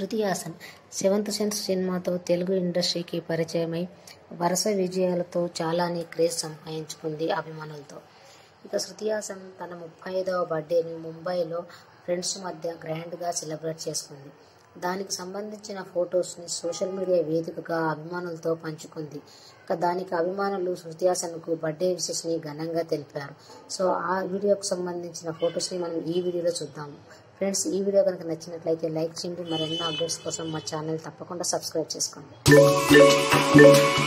శృతి Haasan seventh sense సినిమాతో తెలుగు ఇండస్ట్రీకి పరిచయమై వరుస విజయాలతో చాలానే క్రేజ్ సంపాదించుకుంది అభిమానులతో ఇక శృతి హాసన్ తన ముప్పై ఐదవ బర్త్డేని ముంబైలో ఫ్రెండ్స్ మధ్య గ్రాండ్గా సెలబ్రేట్ చేసుకుంది దానికి సంబంధించిన ఫొటోస్ని సోషల్ మీడియా వేదికగా అభిమానులతో పంచుకుంది ఇక దానికి అభిమానులు శృతి హాసన్కు బర్త్డే విషెస్ని ఘనంగా తెలిపారు సో ఆ వీడియోకు సంబంధించిన ఫొటోస్ని మనం ఈ వీడియోలో చూద్దాము ఫ్రెండ్స్ ఈ వీడియో కనుక నచ్చినట్లయితే లైక్ చేయండి మరెన్నో అప్డేట్స్ కోసం మా ఛానల్ తప్పకుండా సబ్స్క్రైబ్ చేసుకోండి